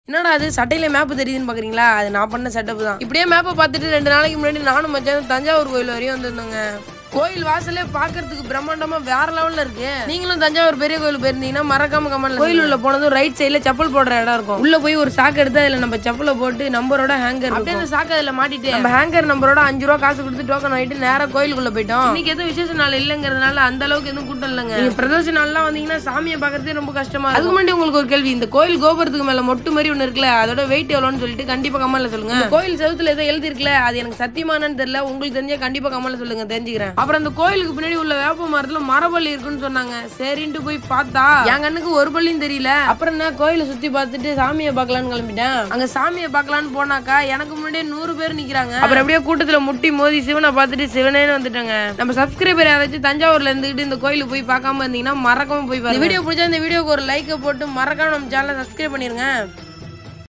என்னடா அது சட்டையில மேப் தெரியுதுன்னு பாக்குறீங்களா அது நான் பண்ண செட்டப் தான் இப்படியே மேப்பை பார்த்துட்டு ரெண்டு நாளைக்கு முன்னாடி நானும் மச்சான் தஞ்சாவூர் கோயில் வரையும் வந்திருந்தோங்க கோயில் வாசலே பாக்குறதுக்கு பிரம்மாண்டமா வேற லெவல்ல இருக்கு நீங்களும் தஞ்சாவூர் பெரிய கோயில் போயிருந்தீங்கன்னா மறக்காம கமெண்ட்ல கோயில் உள்ள போனதும் ரைட் சைடுல செப்பல் போடுற இடம் இருக்கும் உள்ள போய் ஒரு சாக்கு எடுத்து அதுல நம்ம செப்பலை போட்டு நம்பரோட ஹேங்கர் அப்படியே அந்த சாக்கு அதுல மாட்டிட்டு நம்ம ஹேங்கர் நம்பரோட அஞ்சு ரூபா காசு கொடுத்து டோக்கன் ஆயிட்டு நேரா கோயிலுக்குள்ள போயிட்டோம் இன்னைக்கு எதுவும் விசேஷ நாள் இல்லைங்கிறதுனால அந்த அளவுக்கு எதுவும் கூட்டம் இல்லைங்க நீங்க பிரதோஷ நாள்லாம் வந்தீங்கன்னா சாமியை பாக்குறதே ரொம்ப கஷ்டமா இருக்கும் அதுக்கு முன்னாடி உங்களுக்கு ஒரு கேள்வி இந்த கோயில் கோபுரத்துக்கு மேல மொட்டு மாதிரி ஒண்ணு இருக்குல்ல அதோட வெயிட் எவ்வளோன்னு சொல்லிட்டு கண்டிப்பா கமெண்ட்ல சொல்லுங்க இந்த கோயில் செவுத்துல ஏதோ எழுதி இருக்குல்ல அது எனக்கு சத்தியமானு தெரியல உங்களுக்கு தெரிஞ்சா கண்டிப்பா கமெண்ட்ல சொல்லுங்க தெரிஞ்சுக்கிறேன் அப்புறம் அந்த கோயிலுக்கு பின்னாடி உள்ள வேப்ப மரத்துல மரபள்ளி இருக்குன்னு சொன்னாங்க சரின்ட்டு போய் பார்த்தா என் கண்ணுக்கு ஒரு பள்ளியும் தெரியல அப்புறம் என்ன கோயிலை சுத்தி பார்த்துட்டு சாமியை பார்க்கலாம்னு கிளம்பிட்டேன் அங்க சாமியை பார்க்கலாம்னு போனாக்கா எனக்கு முன்னாடியே நூறு பேர் நிக்கிறாங்க அப்புறம் அப்படியே கூட்டத்துல முட்டி மோதி சிவனை பார்த்துட்டு சிவனேன்னு வந்துட்டாங்க நம்ம சப்ஸ்கிரைபர் யாராச்சும் தஞ்சாவூர்ல இருந்துகிட்டு இந்த கோயிலுக்கு போய் பார்க்காம இருந்தீங்கன்னா மறக்காம போய் பாருங்க இந்த வீடியோ பிடிச்சா இந்த வீடியோக்கு ஒரு லைக்கை போட்டு மறக்காம நம்ம சேனலை சப்ஸ்கிரைப் பண்ணிருங்க